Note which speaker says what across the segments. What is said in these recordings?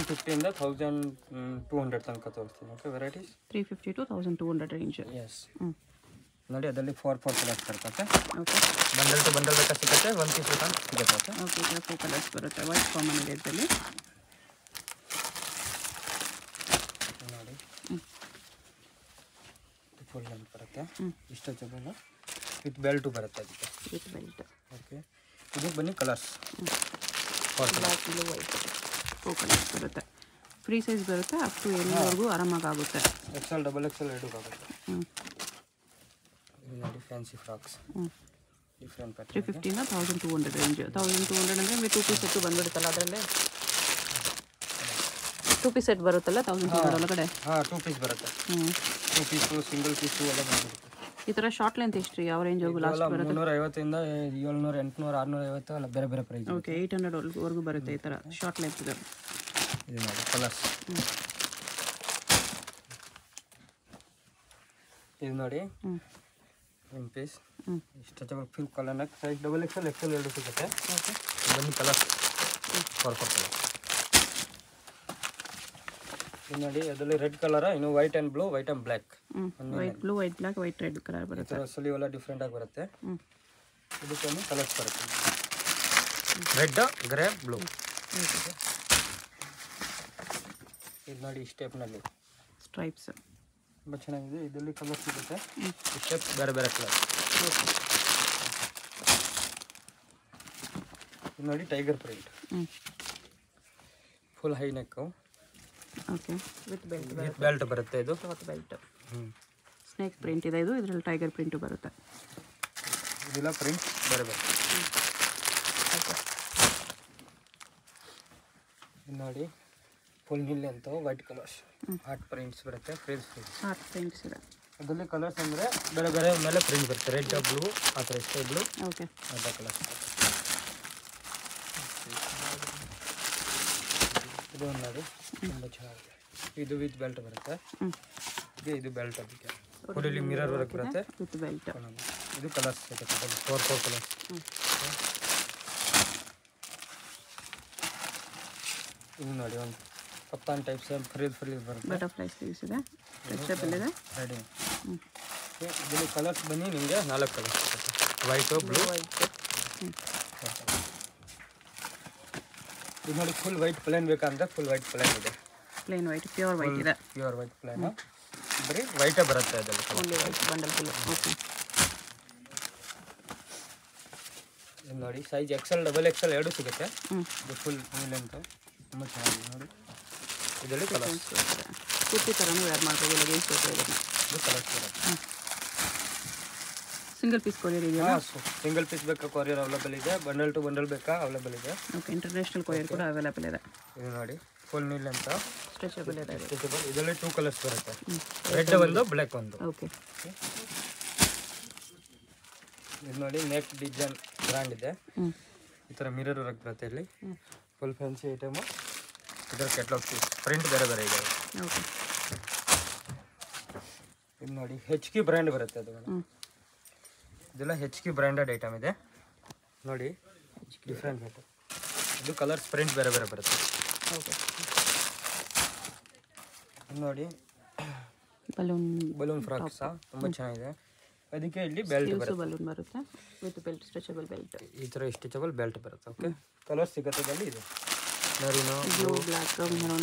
Speaker 1: ಫಿಫ್ಟಿಯಿಂದ thousand two hundred ತನಕ ತೋರಿಸ್ತೀನಿ okay varieties
Speaker 2: three fifty to thousand two hundred range
Speaker 1: yes
Speaker 2: ಹ್ಞೂ
Speaker 1: ನೋಡಿ ಅದರಲ್ಲಿ ಫೋರ್ ಫೋರ್ ಕಲರ್ಸ್ ಬರ್ತದೆ
Speaker 2: ಓಕೆ
Speaker 1: ಬಂಡಲ್ ಟು ಬಂಡಲ್ ಬೇಕಾ ಸಿಗುತ್ತೆ ಒನ್ ಪೀಸ್ ಬೇಕಾ ಸಿಗುತ್ತೆ ಓಕೆ
Speaker 2: ಓಕೆ ಈಗ ಫೋರ್ ಕಲರ್ಸ್ ಬರುತ್ತೆ ವೈಟ್ ಕಾಮನ್ ಇದೆ ಇದರಲ್ಲಿ
Speaker 1: ನೋಡಿ
Speaker 2: ಹ್ಮ್.
Speaker 1: ಫುಲ್ ಲೆಂತ್ ಬರುತ್ತೆ
Speaker 2: ಹ್ಮ್.
Speaker 1: ಇಷ್ಟು ಜಗಲು ವಿತ್ ಬೆಲ್ಟು ಬರುತ್ತೆ ಅದಕ್ಕೆ
Speaker 2: ವಿತ್ ಬೆಲ್ಟ್
Speaker 1: ಓಕೆ ಇದಕ್ಕೆ ಬನ್ನಿ colours four colour
Speaker 2: black blue white four colours ಬರುತ್ತೆ ಫ್ರೀ ಸೈಜ್ ಬರುತ್ತೆ ಅಪ್ ಟು ಎಲ್ಲಿವರೆಗೂ ಆರಾಮಾಗಿ ಆಗುತ್ತೆ
Speaker 1: ಎಕ್ಸೆಲ್ ಡಬಲ್ ಎಕ್ಸೆಲ್ ಎರಡು ಆಗುತ್ತೆ
Speaker 2: ಹ್ಞೂ
Speaker 1: ಇದು ನೋಡಿ ಫ್ಯಾನ್ಸಿ ಫ್ರಾಕ್ಸ್
Speaker 2: ಹ್ಞೂ
Speaker 1: ಡಿಫ್ರೆಂಟ್
Speaker 2: ತ್ರೀ
Speaker 1: ಪ್ಯಾಟರ್ನ್
Speaker 2: ಫಿಫ್ಟಿನ thousand two hundred range thousand two hundred ಅಂದರೆ ಟೂ ಪೀಸ್ ಸೆಟ್ಟು ಬಂದ್ಬಿಡುತ್ತಲ್ಲ ಅದರಲ್ಲೇ ಟೂ ಪೀಸ್ ಸೆಟ್ ಬರುತ್ತಲ್ಲ ತೌಸಂಡ್ ಟೂ ಹಂಡ್ರೆಡ್ ಒಳಗಡೆ
Speaker 1: ಹಾಂ ಟೂ ಪೀಸ್ ಬರುತ್ತೆ
Speaker 2: ಹ್ಞೂ
Speaker 1: ಟೂ ಪೀಸು ಸಿಂಗಲ್ ಪೀಸು ಎಲ್ಲ ಬಂದ್ಬಿಡುತ್ತೆ
Speaker 2: ಈ ಥರ ಶಾರ್ಟ್ ಲೆಂತ್ ಎಷ್ಟು ರೀ ಯಾವ ರೇಂಜ್ವರೆಗೂ ಲಾಸ್ಟ್
Speaker 1: ಇವೆಲ್ಲ
Speaker 2: ಬರುತ್ತೆ
Speaker 1: ಮುನ್ನೂರ ಐವತ್ತಿಂದ ಏಳ್ನೂರ ಎಂಟುನೂರ ಆರುನೂರ ಐವತ್ತು ಎಲ್ಲ ಬೇರೆ ಬೇರೆ ಪ್ರೈಸ್
Speaker 2: ಓಕೆ ಏಯ್ಟ್ ಹಂಡ್ರೆಡ್ ವರೆಗೂ ಬರುತ್ತೆ ಈ ಥರ ಶಾರ್ಟ್ ಲೆಂತ್ ಇದೆ
Speaker 1: ಇದು ನೋಡಿ ಕಲರ್ಸ್ ಇದು ನೋಡಿ
Speaker 2: ಹ್ಞೂ
Speaker 1: ಒನ್ ಪೀಸ್
Speaker 2: ಹ್ಞೂ
Speaker 1: ಸ್ಟ್ರೆಚಬಲ್ ಫಿಲ್ colour size double XL XL ಎರಡು ಸಿಗುತ್ತೆ
Speaker 2: ಓಕೆ
Speaker 1: ಬನ್ನಿ ಕಲರ್ಸ್ ಫೋರ್ ಫೋರ್ ಕಲರ್ ಇದು ನೋಡಿ ಅದರಲ್ಲಿ ರೆಡ್ ಕಲರ್ ಇನ್ನು white and blue white and black
Speaker 2: ಹ್ಞೂ white blue white black white red colour
Speaker 1: ಈ
Speaker 2: ಬರುತ್ತೆ
Speaker 1: ಥರ ಸಲಿ ಎಲ್ಲ ಡಿಫ್ರೆಂಟ್ ಆಗಿ ಬರುತ್ತೆ
Speaker 2: ಹ್ಞೂ
Speaker 1: ಇದಕ್ಕೊಂದು ಕಲರ್ಸ್ ಬರುತ್ತೆ ರೆಡ್ ಗ್ರೇ ಬ್ಲೂ ಇದು ನೋಡಿ ಈ ಸ್ಟೆಪ್ನಲ್ಲಿ
Speaker 2: ಸ್ಟ್ರೈಪ್ಸ್
Speaker 1: ತುಂಬ ಚೆನ್ನಾಗಿದೆ ಇದರಲ್ಲಿ ಕಲರ್ ಸಿಗುತ್ತೆ ಈ ಸ್ಟೆಪ್ ಬೇರೆ ಬೇರೆ ಕಲರ್ ಇದು ನೋಡಿ ಟೈಗರ್ ಪ್ರಿಂಟ್
Speaker 2: ಹ್ಞೂ
Speaker 1: full high neck
Speaker 2: okay with belt
Speaker 1: with belt ಬರುತ್ತೆ ಇದು
Speaker 2: ವಿತ್ ಬೆಲ್ಟ್
Speaker 1: ಹ್ಞೂ
Speaker 2: ಸ್ನೇಕ್ ಪ್ರಿಂಟ್ ಇದೆ ಇದು ಇದರಲ್ಲಿ ಟೈಗರ್ ಪ್ರಿಂಟು ಬರುತ್ತೆ
Speaker 1: ಇದೆಲ್ಲ ಪ್ರಿಂಟ್ ಬೇರೆ ಬೇರೆ ಇದು ನೋಡಿ ಫುಲ್ ನಿಲ್ ಅಂತ ವೈಟ್ ಕಲರ್ಸ್ ಹಾರ್ಟ್ ಪ್ರಿಂಟ್ಸ್ ಬರುತ್ತೆ ಫ್ರೀಸ್ ಫ್ರೀಸ್
Speaker 2: ಹಾರ್ಟ್ ಪ್ರಿಂಟ್ಸ್ ಇದೆ
Speaker 1: ಅದರಲ್ಲಿ ಕಲರ್ಸ್ ಅಂದರೆ ಬೇರೆ ಬೇರೆ ಮೇಲೆ ಪ್ರಿಂಟ್ ಬರುತ್ತೆ ರೆಡ್ ಬ್ಲೂ ಆ ಥರ ಇಷ್ಟೇ ಬ್ಲೂ
Speaker 2: ಓಕೆ
Speaker 1: ಅದ ಕಲರ್ಸ್ ಇದು ಒಂದು ನೋಡಿ ತುಂಬ ಚೆನ್ನಾಗಿದೆ ಇದು ವಿತ್ ಬೆಲ್ಟ್ ಬರುತ್ತೆ
Speaker 2: ಹ್ಞೂ
Speaker 1: ಇದು ಇದು ಬೆಲ್ಟ್ ಅದಕ್ಕೆ ಫುಲ್ಲಿ ಮಿರರ್ ವರ್ಕ್ ಬರುತ್ತೆ
Speaker 2: ವಿತ್ ಬೆಲ್ಟ್
Speaker 1: ಇದು ಕಲರ್ಸ್ ಫೋರ್ ಫೋರ್ ಕಲರ್ಸ್
Speaker 2: ಹ್ಞೂ
Speaker 1: ಇದು ನೋಡಿ ಒಂದು ಕಪ್ತಾನ್ ಟೈಪ್ಸ್ ಫ್ರೀದ್ ಫ್ರೀದ್ ಬರುತ್ತೆ
Speaker 2: ಬಟರ್ಫ್ಲೈ ಸ್ಲೀವ್ಸ್ ಇದೆ ಸ್ಟ್ರೆಚಬಲ್ ಇದೆ
Speaker 1: ರೆಡಿ
Speaker 2: ಹ್ಞೂ
Speaker 1: ಇದರಲ್ಲಿ ಕಲರ್ಸ್ ಬನ್ನಿ ನಿಮಗೆ ನಾಲ್ಕು ಕಲರ್ಸ್ ಸಿಗುತ್ತೆ ವೈಟು ಬ್ಲೂ
Speaker 2: ವೈಟ್ ಹ್ಞೂ
Speaker 1: ಇದು ನೋಡಿ ಫುಲ್ ವೈಟ್ ಪ್ಲೇನ್ ಬೇಕಂದ್ರೆ ಫುಲ್ ವೈಟ್ ಪ್ಲೇನ್ ಇದೆ
Speaker 2: ಪ್ಲೇನ್ ವೈಟ್ ಪ್ಯೂರ್ ವೈಟ್ ಇದೆ
Speaker 1: ಪ್ಯೂರ್ ವೈಟ್ ಪ್ಲೇನ್ ಬರೀ ವೈಟೇ ಬರುತ್ತೆ ಅದರಲ್ಲಿ colour.
Speaker 2: Only white bundle full okay
Speaker 1: ಇದು ನೋಡಿ ಸೈಜ್ ಎಕ್ಸೆಲ್ ಡಬಲ್ ಎಕ್ಸೆಲ್ ಎರಡು ಸಿಗುತ್ತೆ
Speaker 2: ಹ್ಞೂ
Speaker 1: ಇದು ಫುಲ್ ಅಂತ ತುಂಬ ಚೆನ್ನಾಗಿದೆ ನೋಡಿ ಇದರಲ್ಲಿ ಕಲರ್ಸ್
Speaker 2: ಕುರ್ತಿ ಥರನೂ ವೇರ್ ಮಾಡ್ಬೋದು ಲೆಗಿನ್ಸ್ ಜೊತೆ ಇದನ್ನು
Speaker 1: ಇದು ಕಲರ್ಸ್ ಬರುತ್ತೆ
Speaker 2: ಸಿಂಗಲ್ ಪೀಸ್ ಕೊರಿಯರ್ ಇದೆಯಲ್ಲ
Speaker 1: ಹಾಂ ಸಿಂಗಲ್ ಪೀಸ್ ಬೇಕಾ ಕೊರಿಯರ್ ಅವೈಲೇಬಲ್ ಇದೆ ಬಂಡಲ್ ಟು ಬಂಡಲ್ ಬೇಕಾ ಅವೈಲೇಬಲ್ ಇದೆ
Speaker 2: ಓಕೆ ಇಂಟರ್ನ್ಯಾಷನಲ್ ಕೊರಿಯರ್ ಕೂಡ ಅವೈಲೇಬಲ್ ಇದೆ
Speaker 1: ಇದು ನೋಡಿ ಫುಲ್ ನೀಲ್ ಅಂತ
Speaker 2: ಸ್ಟ್ರೆಚಬಲ್ ಇದೆ ಇದು
Speaker 1: ಸ್ಟ್ರೆಚಬಲ್ ಇದರಲ್ಲಿ ಟೂ ಕಲರ್ಸ್ ಬರುತ್ತೆ
Speaker 2: ಹ್ಞೂ
Speaker 1: ರೆಡ್ ಒಂದು ಬ್ಲ್ಯಾಕ್ ಒಂದು
Speaker 2: ಓಕೆ
Speaker 1: ಇದು ನೋಡಿ ನೆಕ್ ಡಿಸೈನ್ ಬ್ರ್ಯಾಂಡ್ ಇದೆ
Speaker 2: ಹ್ಞೂ
Speaker 1: ಈ ಥರ ಮಿರರ್ ವರ್ಕ್ ಬರುತ್ತೆ ಇಲ್ಲಿ
Speaker 2: ಹ್ಞೂ
Speaker 1: ಫುಲ್ ಫ್ಯಾನ್ಸಿ ಐಟಮು ಇದರ ಕೆಟ್ಲಾಗ್ ಪೀಸ್ ಪ್ರಿಂಟ್ ಬೇರೆ ಬೇರೆ ಇದೆ
Speaker 2: ಓಕೆ
Speaker 1: ಇದು ನೋಡಿ ಹೆಚ್ ಕಿ ಬ್ರ್ಯಾಂಡ್ ಬರುತ್ತೆ ಅದು
Speaker 2: ಹ್ಞೂ
Speaker 1: ಇದೆಲ್ಲ ಹೆಚ್ ಕಿ ಬ್ರ್ಯಾಂಡೆಡ್ ಐಟಮ್ ಇದೆ ನೋಡಿ ಡಿಫ್ರೆಂಟ್ ಬೇಕು ಇದು ಕಲರ್ಸ್ ಪ್ರಿಂಟ್ ಬೇರೆ ಬೇರೆ ಬರುತ್ತೆ
Speaker 2: ಓಕೆ
Speaker 1: ಇದು ನೋಡಿ
Speaker 2: ಬಲೂನ್
Speaker 1: ಬಲೂನ್ ಫ್ರಾಕ್ಸ ತುಂಬ ಚೆನ್ನಾಗಿದೆ ಅದಕ್ಕೆ ಇಲ್ಲಿ ಬೆಲ್ಟ್
Speaker 2: ಸ್ಲೀವ್ಸು
Speaker 1: ಬರುತ್ತೆ
Speaker 2: ಬಲೂನ್ ಬರುತ್ತೆ ವಿತ್ ಬೆಲ್ಟ್ ಸ್ಟ್ರೆಚಬಲ್ ಬೆಲ್ಟ್
Speaker 1: ಈ ಥರ ಸ್ಟಿಚಬಲ್ ಬೆಲ್ಟ್ ಬರುತ್ತೆ ಓಕೆ ಕಲರ್ ಸಿಗುತ್ತೆ ಅದರಲ್ಲಿ ಇದು ಮೆರಿನು
Speaker 2: ಬ್ಲೂ ಬ್ಲ್ಯಾಕ್ ಮೆರೂನ್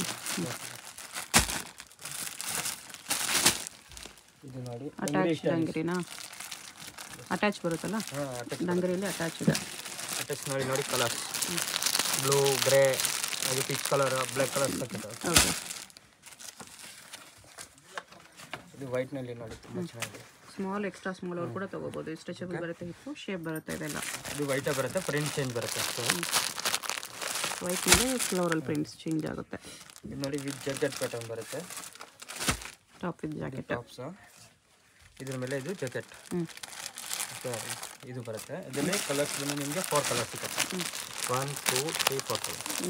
Speaker 1: ಇದು ನೋಡಿ
Speaker 2: ಅಟ್ಯಾಚ್ ಡಂಗರಿನಾ ಅಟ್ಯಾಚ್ ಬರುತ್ತಲ್ಲ
Speaker 1: ಹಾಂ ಅಟ್ಯಾಚ್
Speaker 2: ಡಂಗರಿಯಲ್ಲಿ ಅಟ್ಯಾಚ್ ಇದೆ
Speaker 1: ಅಟ್ಯಾಚ್ ನೋಡಿ ನೋಡಿ ಕಲರ್ಸ್ ಬ್ಲೂ ಗ್ರೇ ಅದು ಪಿಚ್ ಕಲರ್ ಬ್ಲ್ಯಾಕ್ ಕಲರ್ ಸಿಗುತ್ತೆ
Speaker 2: ಓಕೆ
Speaker 1: ಇದು ವೈಟ್ನಲ್ಲಿ ನೋಡಿ ತುಂಬ ಚೆನ್ನಾಗಿದೆ
Speaker 2: ಸ್ಮಾಲ್ ಎಕ್ಸ್ಟ್ರಾ ಸ್ಮಾಲ್ ಅವ್ರು ಕೂಡ ತೊಗೋಬೋದು ಸ್ಟ್ರೆಚಬಲ್ ಬರುತ್ತೆ ಹಿಪ್ಪು ಶೇಪ್ ಬರುತ್ತೆ ಇದೆಲ್ಲ
Speaker 1: ಇದು ವೈಟೇ ಬರುತ್ತೆ ಪ್ರಿಂಟ್ ಚೇಂಜ್ ಬರುತ್ತೆ ಅಷ್ಟೇ
Speaker 2: ವೈಟ್ ಮೇಲೆ ಫ್ಲೋರಲ್ ಪ್ರಿಂಟ್ಸ್ ಚೇಂಜ್ ಆಗುತ್ತೆ
Speaker 1: ಇದು ನೋಡಿ ವಿತ್ ಜಾಕೆಟ್ ಪ್ಯಾಟರ್ನ್ ಬರುತ್ತೆ
Speaker 2: ಟಾಪ್ ವಿತ್ ಜಾಕೆಟ್
Speaker 1: ಟಾಪ್ಸ್ ಇದ್ರ ಮೇಲೆ ಇದು ಜಾಕೆಟ್
Speaker 2: ಹ್ಞೂ
Speaker 1: ಇದು ಬರುತ್ತೆ ಇದರಲ್ಲಿ ಕಲರ್ಸ್ ಬಂದು ನಿಮಗೆ ಫೋರ್ ಕಲರ್ ಸಿಗುತ್ತೆ one two three four colour
Speaker 2: ಹ್ಞೂ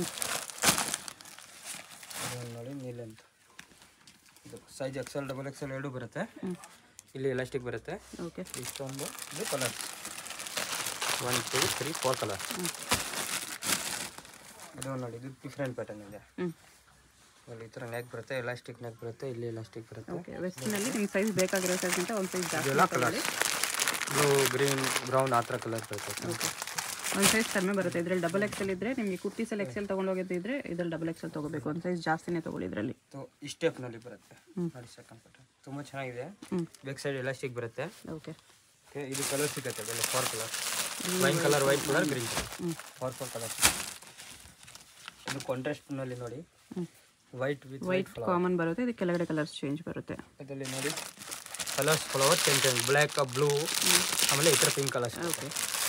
Speaker 1: ಇದನ್ನು ನೋಡಿ ನೀಲ್ ಅಂತ ಇದು ಸೈಜ್ ಎಕ್ಸೆಲ್ ಡಬಲ್ ಎಕ್ಸೆಲ್ ಎರಡು ಬರುತ್ತೆ
Speaker 2: ಹ್ಞೂ
Speaker 1: ಇಲ್ಲಿ ಎಲಾಸ್ಟಿಕ್ ಬರುತ್ತೆ
Speaker 2: ಓಕೆ
Speaker 1: ಇಷ್ಟೊಂದು ಇದು colour one two three four colour
Speaker 2: ಹ್ಞೂ
Speaker 1: ಇದು ನೋಡಿ ಇದು ಡಿಫ್ರೆಂಟ್ ಪ್ಯಾಟರ್ನ್ ಇದೆ
Speaker 2: ಹ್ಞೂ
Speaker 1: ಅಲ್ಲಿ ಈ ಥರ ನೆಕ್ ಬರುತ್ತೆ ಎಲಾಸ್ಟಿಕ್ ನೆಕ್ ಬರುತ್ತೆ ಇಲ್ಲಿ ಎಲಾಸ್ಟಿಕ್ ಬರುತ್ತೆ
Speaker 2: ಓಕೆ ವೆಸ್ಟ್ನಲ್ಲಿ ನಿಮ್ಮ ಸೈಜ್ ಬೇಕಾಗಿರೋ ಸೈಜ್ಗಿಂತ ಒಂದು ಸೈಜ್ ಜಾಸ್ತಿ
Speaker 1: ಇದೆಲ್ಲ ಕಲರ್ ಬ್ಲೂ ಗ್ರೀನ್ ಬ್ರೌನ್ ಆ ಥರ ಕಲರ್ ಬರುತ್ತೆ
Speaker 2: ಓಕೆ ಒಂದು ಸೈಜ್ ಕಡಿಮೆ ಬರುತ್ತೆ ಇದ್ರಲ್ಲಿ ಡಬಲ್ ಎಕ್ಸೆಲ್ ಇದ್ದರೆ ನಿಮಗೆ ಕುರ್ತೀಸಲ್ಲಿ ಎಕ್ಸೆಲ್ ತೊಗೊಂಡೋಗಿದ್ದಿದ್ರೆ ಇದ್ರಲ್ಲಿ ಡಬಲ್ ಎಕ್ಸೆಲ್ ತೊಗೋಬೇಕು ಒಂದು ಸೈಜ್ ಜಾಸ್ತಿನೇ ತೊಗೊಳ್ಳಿ ಇದರಲ್ಲಿ
Speaker 1: ಈ ಸ್ಟೆಪ್ನಲ್ಲಿ ಬರುತ್ತೆ ನೋಡಿ ಸೆಕೆಂಡ್ ಪಟ್ಟ ತುಂಬ ಚೆನ್ನಾಗಿದೆ ಬ್ಯಾಕ್ ಸೈಡ್ ಎಲಾಸ್ಟಿಕ್ ಬರುತ್ತೆ
Speaker 2: ಓಕೆ
Speaker 1: ಓಕೆ ಇದು ಕಲರ್ ಸಿಗುತ್ತೆ ಅದರಲ್ಲಿ four colour wine colour white colour green colour four four colour ಇದು ಕಾಂಟ್ರಾಸ್ಟ್ನಲ್ಲಿ ನೋಡಿ white with white
Speaker 2: white common ಬರುತ್ತೆ ಇದು ಕೆಳಗಡೆ ಕಲರ್ಸ್ ಚೇಂಜ್ ಬರುತ್ತೆ
Speaker 1: ಇದರಲ್ಲಿ ನೋಡಿ colours flower change change black blue ಆಮೇಲೆ ಈ ಥರ ಪಿಂಕ್ ಕಲರ್ಸ್
Speaker 2: ಓಕೆ